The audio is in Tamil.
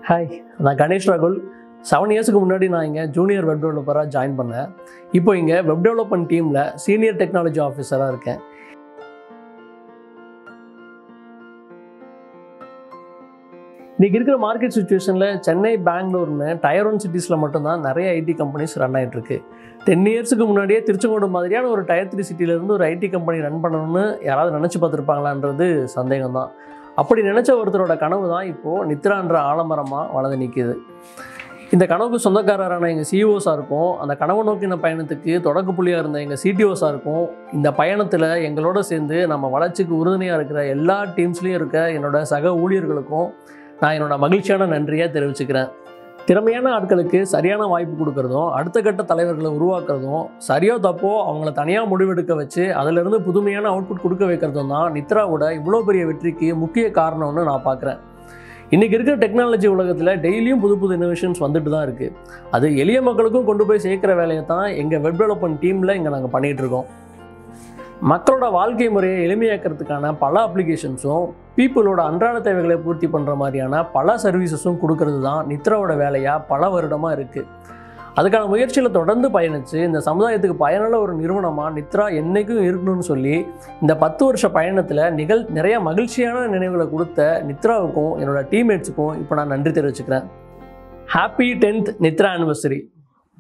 ஹாய் நான் கணேஷ் ராகுல் செவன் இயர்ஸ்க்கு முன்னாடி நான் இங்கே ஜூனியர் வெப் டெவலப்பராக ஜாயின் பண்ணேன் இப்போ இங்கே வெப் டெவலப்மெண்ட் டீமில் சீனியர் டெக்னாலஜி ஆஃபீஸராக இருக்கேன் இன்றைக்கி இருக்கிற மார்க்கெட் சுச்சுவேஷனில் சென்னை பெங்களூர்னு டயர் ஒன் சிட்டிஸில் மட்டும்தான் நிறைய ஐடி கம்பெனிஸ் ரன் ஆகிட்டு இருக்கு டென் இயர்ஸுக்கு முன்னாடியே திருச்செங்கோடு மாதிரியான ஒரு டயர் த்ரீ சிட்டிலேருந்து ஒரு ஐடி கம்பெனி ரன் பண்ணணும்னு யாராவது நினச்சி பார்த்துருப்பாங்களான்றது சந்தேகம் தான் அப்படி நினச்ச ஒருத்தரோட கனவு தான் இப்போது நித்ரான்ற ஆலமரமாக வளர்ந்து நிற்கிது இந்த கனவுக்கு சொந்தக்காரரான எங்கள் சிஇஓஸாக இருக்கும் அந்த கனவு நோக்கின பயணத்துக்கு தொடக்க புள்ளியாக இருந்த எங்கள் சிடிஓஸாக இருக்கும் இந்த பயணத்தில் எங்களோட சேர்ந்து நம்ம வளர்ச்சிக்கு உறுதுணையாக இருக்கிற எல்லா டீம்ஸ்லேயும் இருக்க என்னோட சக ஊழியர்களுக்கும் நான் என்னோட மகிழ்ச்சியான நன்றியை தெரிவிச்சுக்கிறேன் திறமையான ஆட்களுக்கு சரியான வாய்ப்பு கொடுக்கறதும் அடுத்த கட்ட தலைவர்களை உருவாக்குறதும் சரியோ தப்போ அவங்கள தனியாக முடிவெடுக்க வச்சு அதிலிருந்து புதுமையான அவுட்புட் கொடுக்க வைக்கிறதும் தான் நித்ராவோட இவ்வளோ பெரிய வெற்றிக்கு முக்கிய காரணம்னு நான் பார்க்குறேன் இன்றைக்கி இருக்கிற டெக்னாலஜி உலகத்தில் டெய்லியும் புது புது இனோவேஷன்ஸ் வந்துட்டு தான் இருக்குது அது எளிய மக்களுக்கும் கொண்டு போய் சேர்க்குற வேலையை தான் எங்கள் வெப் டெவலப்மெண்ட் டீமில் இங்கே நாங்கள் பண்ணிகிட்டு இருக்கோம் மக்களோட வாழ்க்கை முறையை எளிமையாக்கிறதுக்கான பல அப்ளிகேஷன்ஸும் பீப்புளோட அன்றாட தேவைகளை பூர்த்தி பண்ணுற மாதிரியான பல சர்வீசஸும் கொடுக்கறது தான் நித்ராவோட வேலையாக பல வருடமாக இருக்குது அதுக்கான முயற்சியில் தொடர்ந்து பயணித்து இந்த சமுதாயத்துக்கு பயனுள்ள ஒரு நிறுவனமாக நித்ரா என்றைக்கும் இருக்கணும்னு சொல்லி இந்த பத்து வருஷ பயணத்தில் நிகழ் நிறைய மகிழ்ச்சியான நினைவுகளை கொடுத்த நித்ராவுக்கும் என்னோட டீம்மேட்ஸுக்கும் இப்போ நான் நன்றி தெரிவிச்சுக்கிறேன் ஹாப்பி டென்த் நித்ரா ஆனிவர்சரி